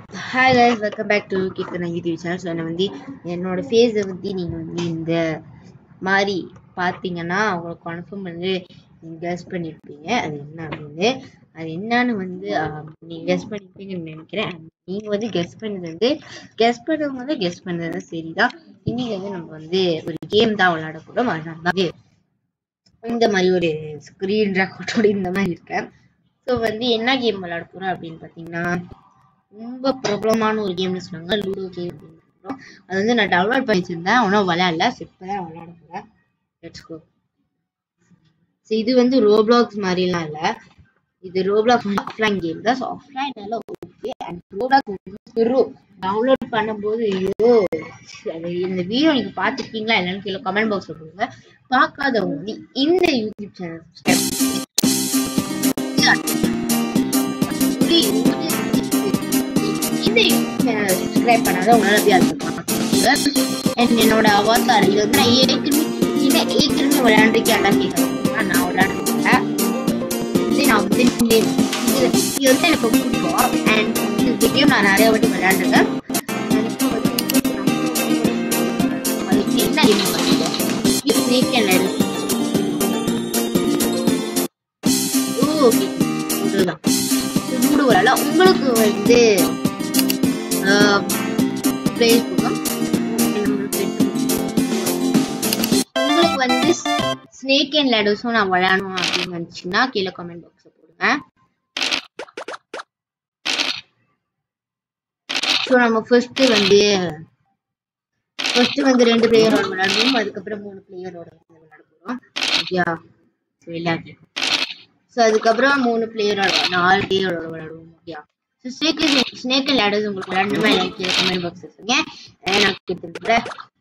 Hi guys welcome back to கிட்கனா YouTube channel so நான் வந்து என்னோட ஃபேஸை வந்து நீங்கள் வந்து இந்த மாதிரி பார்த்தீங்கன்னா உங்களுக்கு கன்ஃபார்ம் வந்து நீங்கள் கெஸ் பண்ணியிருப்பீங்க அது என்ன அப்படின்னு அது என்னன்னு வந்து நீங்கள் கெஸ் பண்ணியிருப்பீங்கன்னு நினைக்கிறேன் நீங்கள் வந்து கெஸ் பண்ணது வந்து கெஸ் பண்ணவங்க வந்து கெஸ் பண்ணது சரிதான் இன்னைக்கு வந்து நம்ம வந்து ஒரு கேம் தான் விளையாட போகிறோம் அதனால தான் இந்த மாதிரி ஒரு ஸ்க்ரீன் ரெக்கார்டோட இந்த மாதிரி இருக்கேன் ஸோ வந்து என்ன கேம் விளையாட போகிறோம் அப்படின்னு பார்த்தீங்கன்னா ரொம்ப பிரபலமான ஒரு கேம்னு சொன்னாங்க லூடோ கேம் அப்படின்னு சொல்றோம். அது வந்து நான் டவுன்லோட் பண்ணி வச்சிருந்தேன் ஆனால் விளையாடல ஸோ இப்போ தான் விளையாட போகிறேன் லெட்ஸ் கோ ஸோ இது வந்து ரோப்ளாக்ஸ் மாதிரிலாம் இல்லை இது ரோப்ளாக்ஸ் ஆஃப்லைன் கேம் தான் ஸோ ஆஃப்லைனால ஓகே அண்ட் ரோப்ளாக்ஸ் வந்து டவுன்லோட் பண்ணும்போது ஐயோ அது இந்த வீடியோ நீங்க பார்த்துருக்கீங்களா இல்லைன்னு கீழே கமெண்ட் பாக்ஸ்ல போடுங்க பார்க்காதவங்க வந்து இந்த யூடியூப் சேனல் இந்த யூடியூப் சேனல் சப்ஸ்கிரைப் பண்ணாத உங்களால அப்படியே அது என்னோட அவதார் இது வந்து நான் ஏற்கனவே சின்ன ஏற்கனவே விளையாண்டுருக்கேன் கேட்கறேன் நான் விளையாடுறேன் இது நான் வந்து இந்த- இது இது வந்து எனக்கு ரொம்ப பிடிக்கும் அண்ட் இந்த கேம் நான் நிறைய வாட்டி விளையாண்டுருக்கேன் And இப்போ வந்து அது என்ன கேம் பார்த்தீங்க இது ஸ்னேக் அண்ட் லேடர் ஓகே இதுதான் மூடு வரல உங்களுக்கு வந்து பிளேஸ் போகும் உங்களுக்கு வந்து ஸ்னேக் அண்ட் லேடர்ஸும் நான் விளையாடணும் அப்படின்னு நினச்சிங்கன்னா கீழே கமெண்ட் பாக்ஸில் போடுங்க ஸோ நம்ம ஃபர்ஸ்ட் வந்து ஃபர்ஸ்ட் வந்து ரெண்டு பிளேயரோட விளையாடுவோம் அதுக்கப்புறம் மூணு பிளேயரோட விளையாட போகிறோம் ஓகேயா ஸோ விளையாட்டு ஸோ அதுக்கப்புறம் மூணு பிளேயரோட நாலு பிளேயரோட விளையாடுவோம் ஓகேயா so snake snake and ladders உங்களுக்கு விளையாடணுமா இல்லை கீழே கமெண்ட் பாக்ஸ் சொல்லுங்க அஹ் நான் கேட்டுருக்குறேன்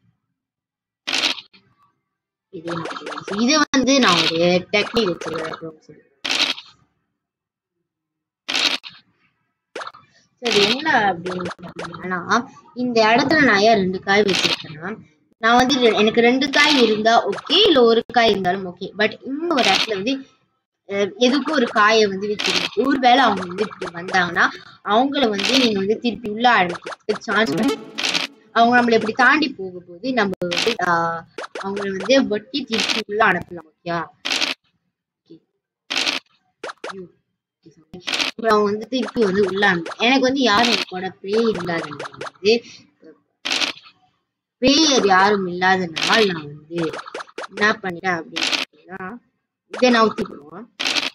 இது நான் சொல்றேன். So இது வந்து நான் ஒரு டெக்னிக் வச்சிருக்கேன் சரி என்ன அப்படின்னு பார்த்தீங்கன்னா இந்த இடத்துல நான் ஏன் ரெண்டு காய் வச்சிருக்கேன்னா நான் வந்து ரெ- எனக்கு ரெண்டு காய் இருந்தா ஓகே இல்ல ஒரு காய் இருந்தாலும் ஓகே பட் இந்த ஒரு இடத்துல வந்து அஹ், எதுக்கும் ஒரு காயை வந்து வச்சிருக்கேன் ஒருவேளை அவங்க வந்து இப்படி வந்தாங்கன்னா அவங்கள வந்து நீங்க வந்து திருப்பி உள்ள அனுப்பி சான்ஸ் அவங்க நம்மள இப்படி தாண்டி போகும்போது நம்ம வந்து ஆஹ், அவங்கள வந்து வட்டி திருப்பி உள்ள அனுப்பலாம் ஓகேயா அப்புறம் அவங்க வந்து திருப்பி வந்து உள்ள அனுப்பு எனக்கு வந்து யாரும் என் கூட பேய் இல்லாதனால வந்து பேயர் யாரும் இல்லாதனால நான் வந்து என்ன பண்ணிட்டேன் அப்படின்னு பார்த்தீங்கன்னா இதை நவுத்தி போடுவோம்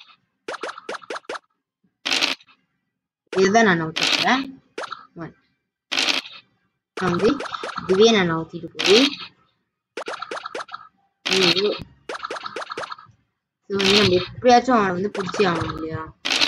இதுதான் நான் நவுத்திக்கிறேன் One. நான் வந்து இதுவே நான் நவுத்திட்டு போய் ஐயோ ஸோ வந்து நம்ம எப்படியாச்சும் அவனை வந்து பிடிச்சி ஆகணும் இல்லையா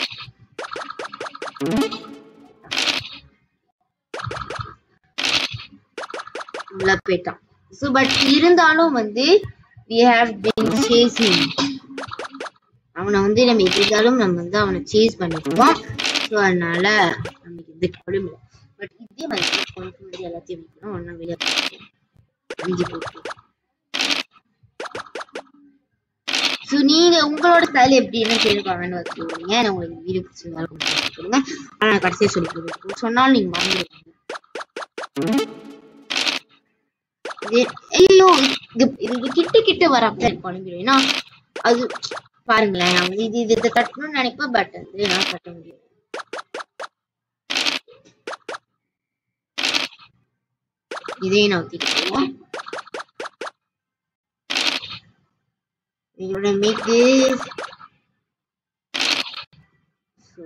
உள்ள போயிட்டான் ஸோ பட் இருந்தாலும் வந்து we have been chasing அவனை வந்து நம்ம எப்படி இருந்தாலும் நம்ம வந்து அவனை சேஸ் பண்ணிருக்கோம் ஸோ அதனால நமக்கு எந்த கவலையும் இல்லை பட் இதே மாதிரி கொஞ்சம் வந்து எல்லாத்தையும் வைக்கணும் ஒன்றா வெளியே அஞ்சு போட்டு ஸோ நீங்க உங்களோட ஸ்டைல் எப்படின்னு கேட்பாங்கன்னு வச்சுக்கோங்க நான் உங்களுக்கு வீடியோ பிடிச்சிருந்தாலும் comment சொல்லுங்க ஆனா நான் கடைசியா சொல்லி கொடுப்பேன் சொன்னாலும் நீங்க மறந்துடுவீங்க இது ஐயோ இது இது கிட்ட கிட்ட வரப்ப எனக்கு குழம்பிடும் ஏன்னா அது பாருங்களேன் நான் வந்து இது இது இதை தட்டணும்னு நினைப்பேன் பட் வந்து நான் தட்ட முடியாது இதையும் நான் ஊத்திட்டு போவோம் We're gonna make this. So.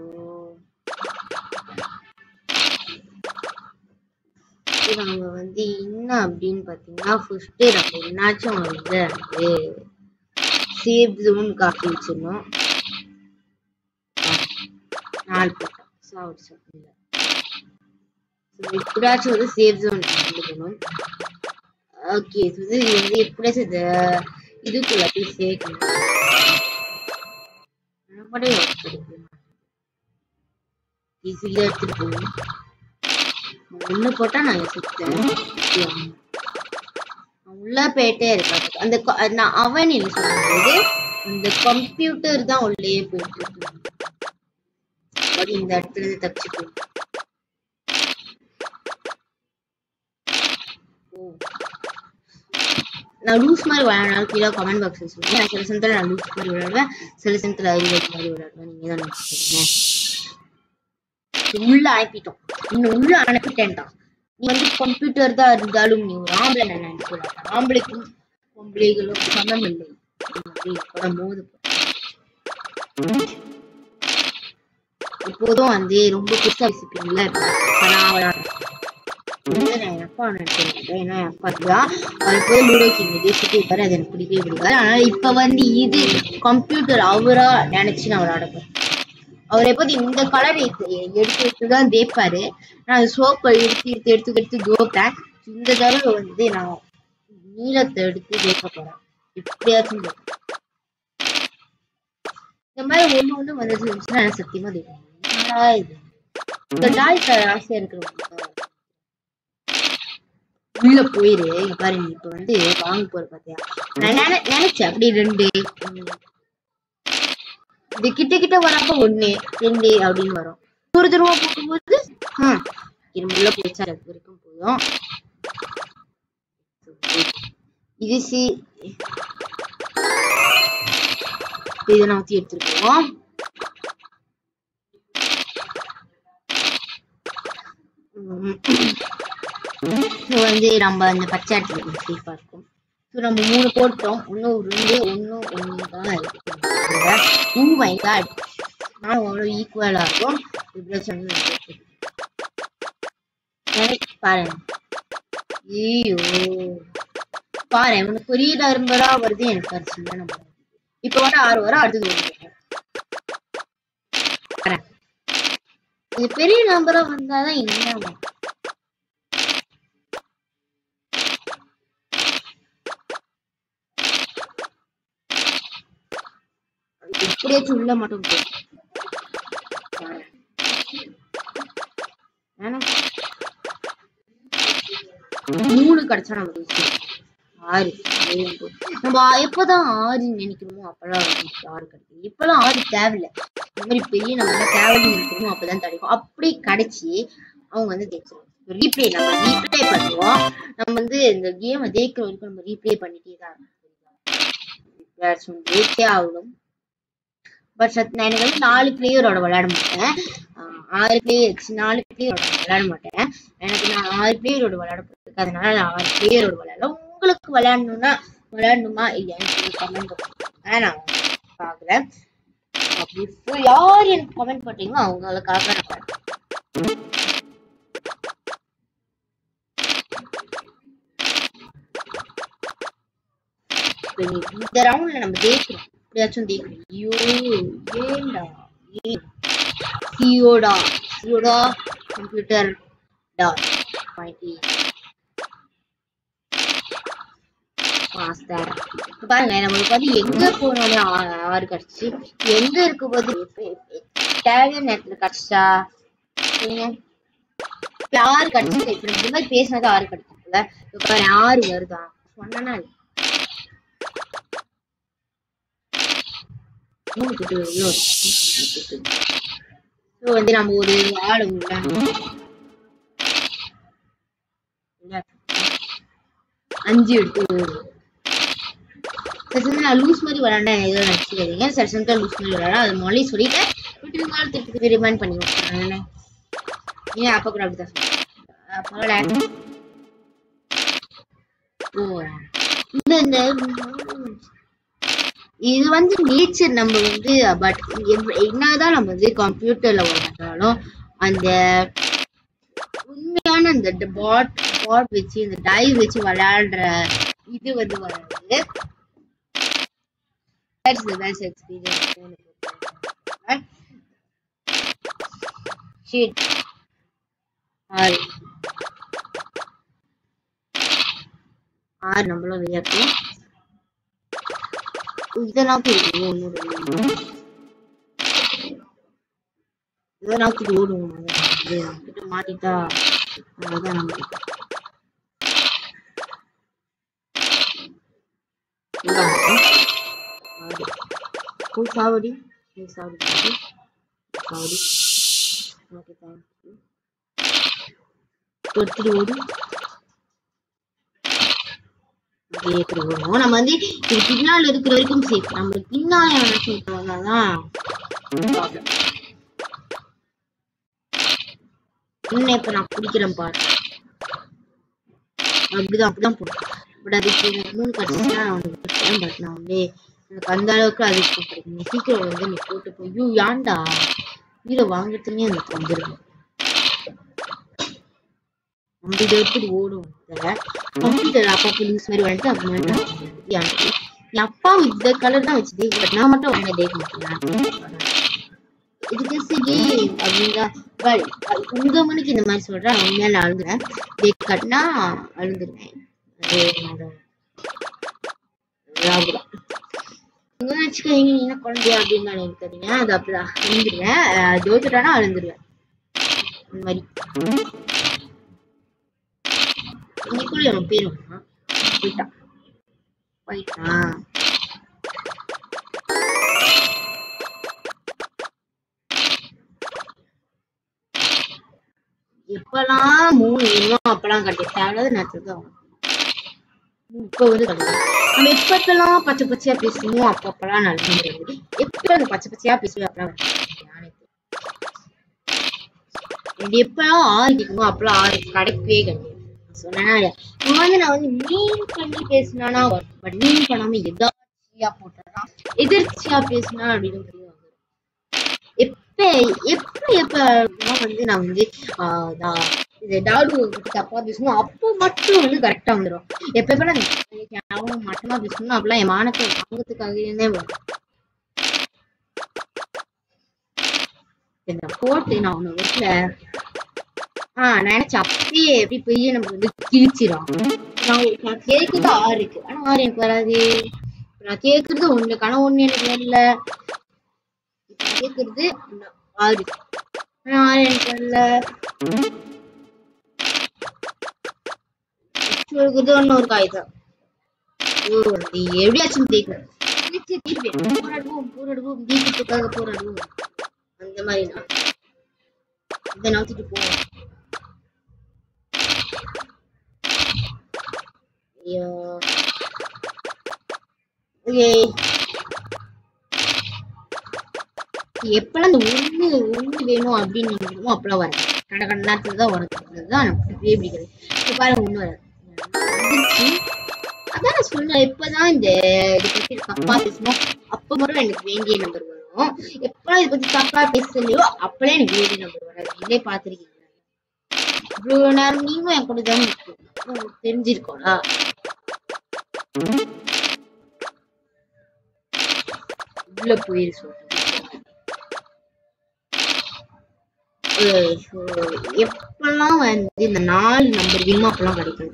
இது நம்ம வந்து என்ன அப்படின்னு பார்த்தீங்கன்னா ஃபர்ஸ்ட் நம்ம என்னாச்சும் வந்து அது சேஃப் ஜோன் காட்டி வச்சிடணும் நாலு போட்டோம் சாப்பிட்டு சாப்பிடல ஸோ எப்படியாச்சும் வந்து சேஃப் ஜோன் கண்டுக்கணும் ஓகே ஸோ இது வந்து எப்படியாச்சும் இந்த இதுக்குள்ள போய் சேர்க்கணும் நம்மளே ஈஸியாக எடுத்துட்டு போகணும் ஒண்ணு போட்டா நான் சுத்தேன் உள்ள போயிட்டே இருக்காது அந்த கொ- நான் அவன் இல்ல சொல்லும்போது அந்த கம்ப்யூட்டர் தான் உள்ளே போயிட்டு இருக்கு அது இந்த இடத்துல இருந்து தப்பிச்சு போயிடும் நான் லூஸ் மாதிரி விளையாடினாலும் கீழே கமெண்ட் பாக்ஸில் சொல்லுங்க நான் சில சமயத்தில் நான் லூஸ் மாதிரி விளையாடுவேன் சில சமயத்தில் அறிவு மாதிரி விளையாடுவேன் நீங்கள் தான் நினச்சிக்கிறீங்க உள்ள அனுப்பிட்டோம் இன்னும் உள்ள அனுப்பிட்டேன்டா நீ வந்து கம்ப்யூட்டர் தான் இருந்தாலும் நீ ஒரு ஆம்பளை நான் நினைக்கல ஆம்பளைக்கும் பொம்பளைகளும் சமம் இல்லை கூட மோது எப்போதும் வந்து ரொம்ப பெருசா வச்சுப்பீங்கல்ல நான் விளையாடுறேன் வந்து நான் என் அப்பா நினைக்கிறேன் ஏன்னா என் அப்பா தான் அவர் போய் லூடோ கிங் பேசிட்டு இருப்பாரு அது எனக்கு பிடிக்கவே பிடிக்காது ஆனால் இப்ப வந்து இது கம்ப்யூட்டர் அவரா நினைச்சு நான் விளையாடுவேன் அவர் எப்போது இந்த கலர் எடுத்து எடுத்து தான் தேய்ப்பாரு நான் அந்த சோப்பை எடுத்து எடுத்து எடுத்து எடுத்து தோப்பேன் இந்த தடவை வந்து நான் நீளத்தை எடுத்து தேய்க்க போறேன் எப்படியாச்சும் தேய்ப்பேன் இந்த மாதிரி ஒண்ணு ஒண்ணு வந்துட்டு இருந்துச்சுன்னா எனக்கு சத்தியமா தேய்ப்பேன் என்னடா இது இந்த டாய் கலர் ஆசையா இருக்கிறவங்க உள்ள போயிரு இங்க பாரு நீ இப்ப வந்து வாங்க போற பாத்தியா நான் நினை நினைச்சேன் அப்படி ரெண்டு உம், இது கிட்ட கிட்ட வரப்ப ஒண்ணு ரெண்டு அப்படின்னு வரும் தூர தூரமா போகும்போது ஹம், இது உள்ள போயிடுச்சா அது வரைக்கும் போதும் இது சி இதை நான் ஊத்தி எடுத்துருக்கோம் ஸோ வந்து நம்ம அந்த பச்சை இடத்துல சேஃபாக இருக்கும் ஸோ நம்ம மூணு போட்டோம் இன்னும் ரெண்டு ஒன்றும் ஒன்று தான் இருக்கு ஓ மை காட் நான் அவ்வளோ ஈக்குவலாக இருக்கும் இப்படி சொன்ன பாருங்க ஐயோ பாரு உனக்கு புரியுதா இரும்பதா வருது எனக்கு கடிச்சு நம்ம இப்போ வர ஆறு வரும் அடுத்தது ஒன்று வரும். பாரேன். இது பெரிய நம்பரா வந்தாதான் என்ன ஆகும்? எப்படியாச்சும் உள்ள மட்டும் போ. பாரேன். வேணாம். மூணு கிடைச்சா நம்ம ஜெயிச்சிடலாம். ஆறு ஏழு, எட்டு. நம்ம எப்பதான் ஆறு நினைக்கிறோமோ அப்பதான் வந்து ஆறு கிடைக்கும் இப்பெல்லாம் ஆறு தேவையில்லை இந்த மாதிரி பெரிய நம்ம தேவைன்னு நினைக்கிறோமோ அப்பதான் கிடைக்கும் அப்படி கிடைச்சி அவங்க வந்து ஜெயிச்சிருவாங்க ரீப்ளே நம்ம ரீப்ளே பண்ணுவோம் நம்ம வந்து இந்த கேமை ஜெயிக்கிற வரைக்கும் நம்ம ரீப்ளே பண்ணிட்டே தான் இருக்கணும் ஜெயிச்சே ஆகணும் பட் சத் நான் எனக்கு வந்து நாலு பிளேயரோட விளையாட மாட்டேன் ஆஹ் ஆறு பிளேயர்ஸ் நாலு பிளேயரோட விளையாட மாட்டேன் எனக்கு நான் ஆறு பிளேயரோட விளையாட பிடிக்கும் அதனால நான் ஆறு பிளேயரோட விளையாடலாம் உங்களுக்கு விளையாடணும்னா விளையாடணுமா இல்லையான்னு கமெண்ட் பண்ணுங்க நான் பார்க்குறேன் அப்படி full யார் எனக்கு கமெண்ட் பண்றீங்களோ அவங்களுக்காக நான் பாக்குறேன். இப்ப நீ இந்த ரவுண்ட்ல நம்ம ஜெயிக்கிறோம் எப்படியாச்சும் ஜெயிக்கணும் ஐயோ ஏண்டா ஏன் சியோடா சியோடா கம்ப்யூட்டர் டா பாயிண்டி மாஸ்டர் இப்ப பாருங்க நம்மளுக்கு வந்து எங்க போனாலும் ஆ- ஆறு கிடைச்சு எங்க இருக்கும் போது தேவையான நேரத்துல கிடைச்சா சொல்லுங்க. இப்ப ஆறு கிடைச்சு இப்ப நம்ம இந்த மாதிரி பேசினது ஆறு கிடைச்சிருக்குல்ல இப்ப பாரு ஆறு வருதா சொன்னா மூணு குட்டி உள்ள ஒரு ஸோ வந்து நம்ம ஒரு ஆளு உள்ள உள்ள அஞ்சு எடுத்து சில சமயம் நான் லூஸ் மாதிரி விளாண்டேன் ஏதோ நினச்சிக்காதீங்க சில சமயத்தில் லூஸ் மாதிரி விளாட அது மொழி சொல்லிட்டேன் விட்டு இருந்தாலும் திருப்பி திருப்பி ரிமைண்ட் பண்ணி விட்டுறேன் ஏன் அப்பா கூட அப்படிதான் சொன்னேன் அப்போல ஓ இந்த இந்த இது வந்து நேச்சர் நம்ம வந்து பட் என்னதான் நம்ம வந்து கம்ப்யூட்டர்ல விளையாண்டாலும் அந்த உண்மையான அந்த பாட் பாட் வச்சு இந்த டை வச்சு விளையாடுற இது வந்து வராது That's the best experience. Right? Shit. ஆறு ஆறு நம்மளும் விளையாட்டோம் இதெல்லாம் போயிடுவோம் ஒன்று ரெண்டு இதெல்லாம் தூக்கி ஓடுவோம் அது கிட்ட மாட்டிட்டா அதான் நம்ம இதான். ஆறு. ஓ சாவடி நீ சாவடி சாவடி சாவடி ஓகே தேங்க்யூ ஒருத்தர் ஓடி அப்படியே இப்படி வருவோம் நம்ம வந்து இது பின்னால இருக்கிற வரைக்கும் சேஃப் நம்மளுக்கு பின்னால யாராச்சும் விட்டோம்னாதான் problem. என்ன இப்ப நான் பிடிக்கிறேன் பாரு அப்படிதான் அப்படிதான் போடும் பட் அதுக்கு மூணு கட்சினா அவனுக்கு பட் நான் வந்து எனக்கு அந்த அளவுக்கு அது கிடைக்கும் சீக்கிரம் வந்து நீ போட்டு போய் ஐயோ ஏன்டா உயிரை வாங்குறதுனே அந்த வந்துடும் நம்ம இதை எப்படி ஓடும் கம்ப்யூட்டர் அப்பா லூஸ் மாதிரி வந்துட்டு அப்புறமேட்டு ஏன்ட்டு என் அப்பா இந்த கலர் தான் வச்சு தேய்க்க நான் மட்டும் உடனே தேய்க்க மாட்டேன் இதுக்கு சரி அப்படின்னா பட் உங்க மணிக்கு இந்த மாதிரி சொல்றேன் உண்மையா நான் அழுதுறேன் டேட் கட்டினா அழுதுருவேன் அது என்னோட ஞாபகம். நீங்க நினைச்சுக்கோங்க நீ என்ன குழந்தையா அப்படின்னு நான் நினைக்காதீங்க அது அப்படிதான் அழுந்துருவேன் தோத்துட்டானா அழுந்துருவேன் இந்த மாதிரி இன்னைக்குள்ள அவன் பேர் வந்தான் போயிட்டான் போயிட்டான் எப்பெல்லாம் மூணு வேணுமோ அப்பெல்லாம் கட்டி தேவையில்லாத நேரத்துக்கு தான் வரும். இப்ப வந்து கிடையாது. நம்ம எப்பப்பெல்லாம் பச்சை பச்சையா பேசுவோமோ அப்பப்பெல்லாம் நல்ல முடியாது எப்ப அந்த பச்சை பச்சையா பேசுவோம் அப்பெல்லாம் வராது. நானே எனக்கு எப்பெல்லாம் ஆறு கேட்குமோ அப்பெல்லாம் ஆறு கிடைக்கவே கிடையாது சொன்னா இவன் வந்து நான் வந்து மீன் பண்ணி பேசினானா பட் மீன் பண்ணாம எதாச்சியா போட்டா எதிர்ச்சியா பேசினா அப்படின்னு புரியும் எப்ப எப்ப எப்ப அப்படின்னா வந்து நான் வந்து ஆஹ் நான் இது டாடு கிட்ட தப்பா பேசணும் அப்போ மட்டும் வந்து கரெக்டா வந்துடும் எப்ப எப்ப நான் அவன் மட்டமா பேசணும் அப்பெல்லாம் என் மானத்தை வாங்கறதுக்காகவே வரும் இந்த போட்டு நான் ஒண்ணு வீட்டுல ஆஹ் நினைச்ச அப்படியே எப்படி போய் நம்ம வந்து கிழிச்சிடும் நான் நான் கேக்குறது ஆறு இருக்கு ஆனா ஆறு எனக்கு வராது நான் கேக்குறது ஒண்ணு ஆனா ஒண்ணு எனக்கு வரல இப்ப நான் கேக்குறது ஒண்ணு, ஆறு ஆனா ஆறு எனக்கு வரல சொல்றது ஒண்ணு ஒரு காகிதம் ஓ நீ எப்படியாச்சும் தேய்க்கணும் தேய்ச்சு தீர்ப்பேன் போராடுவோம் போராடுவோம் தீர்க்கத்துக்காக போராடுவோம் அந்த மாதிரி நான் இதை நவுத்திட்டு போவோம் ஐயோ ஓகே எப்பெல்லாம் இந்த ஒண்ணு ஒண்ணு வேணும் அப்படின்னு நினைக்கிறோமோ அப்பெல்லாம் வராது கண்ட கண்ட நேரத்துல தான் வருது அதுதான் எனக்கு பிடிக்கவே பிடிக்காது இப்ப பாருங்க ஒண்ணு வராது வந்துருச்சு. அதான் நான் சொன்னேன் இப்பதான் இந்த இதை பத்தி தப்பா பேசணும் அப்ப மட்டும் எனக்கு வேண்டிய நம்பர் வரும் எப்பெல்லாம் இதை பத்தி தப்பா பேசலையோ அப்பெல்லாம் எனக்கு வேண்டிய நம்பர் வராது நீங்களே பாத்திருக்கீங்க இவ்வளவு நேரம் நீங்களும் என் கூட தான் இருக்கீங்க. உங்களுக்கு தெரிஞ்சிருக்கோம்ல உள்ள போயிரு சொல்றேன் ஏய், so, எப்பெல்லாம் வந்து இந்த நாலு நம்பர் வேணுமோ அப்பெல்லாம் கிடைக்கும்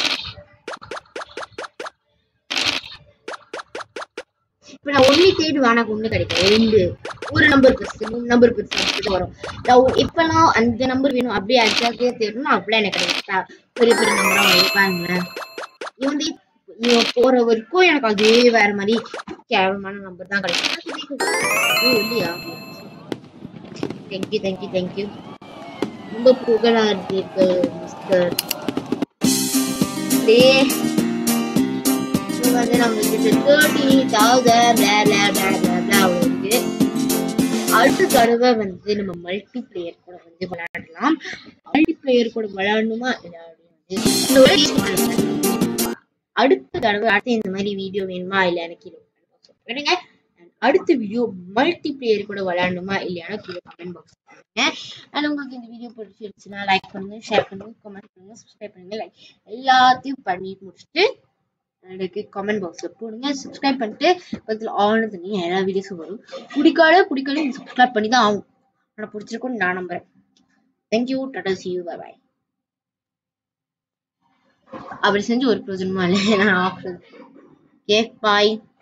இப்ப நான் ஒண்ணு தேடுவேன் எனக்கு ஒண்ணு கிடைக்கும் ரெண்டு ஒரு நம்பர் பெருசு மூணு நம்பர் பெருசு அப்படிதான் வரும் நான் ஒ- எப்பெல்லாம் அந்த நம்பர் வேணும் அப்படியே அடிச்சாக்கே தேடணும் அப்படியே எனக்கு கிடைக்கும் பெரிய பெரிய நம்பரா வைப்பாங்களேன் இவன் வந்து இவன் போற வரைக்கும் எனக்கு அதே வேற மாதிரி கேவலமான நம்பர் தான் கிடைக்கும் ஓ இல்லையா தேங்க்யூ தேங்க்யூ தேங்க்யூ ரொம்ப புகழா இருக்கு மிஸ்டர் அப்படியே இது வந்து நம்மளுக்கு தேர்ட்டி தௌசண்ட் இருக்கு அடுத்த தடவை வந்து நம்ம மல்டி பிளேயர் கூட வந்து விளையாடலாம் மல்டி பிளேயர் கூட விளையாடணுமா இல்ல அப்படின்னு வந்து இந்த ஒரே விஷயம் சொல்றேன். அடுத்த தடவை அடுத்த இந்த மாதிரி வீடியோ வேணுமா இல்ல எனக்கு இது விடுங்க அடுத்த வீடியோ மல்டி பிளேயர் கூட விளையாடணுமா இல்லையானா கீழே கமெண்ட் பாக்ஸ் பண்ணுங்க அண்ட் உங்களுக்கு இந்த வீடியோ பிடிச்சிருச்சுன்னா லைக் பண்ணுங்க ஷேர் பண்ணுங்க கமெண்ட் பண்ணுங்க சப்ஸ்கிரைப் பண்ணுங்க லைக் எல்லாத்தையும் பண்ணி முடிச்சுட்டு எனக்கு கமெண்ட் பாக்ஸ்ல போடுங்க சப்ஸ்கிரைப் பண்ணிட்டு பக்கத்துல ஆன் தனியா எல்லா வீடியோஸும் வரும் பிடிக்காத பிடிக்காத நீங்க சப்ஸ்கிரைப் பண்ணி தான் ஆகும் ஆனா பிடிச்சிருக்கும்னு நான் நம்புறேன் thank you tata see you bye அப்படி செஞ்சு ஒரு பிரயோஜனமா இல்லை நான் ஆஃப் ஓகே பாய்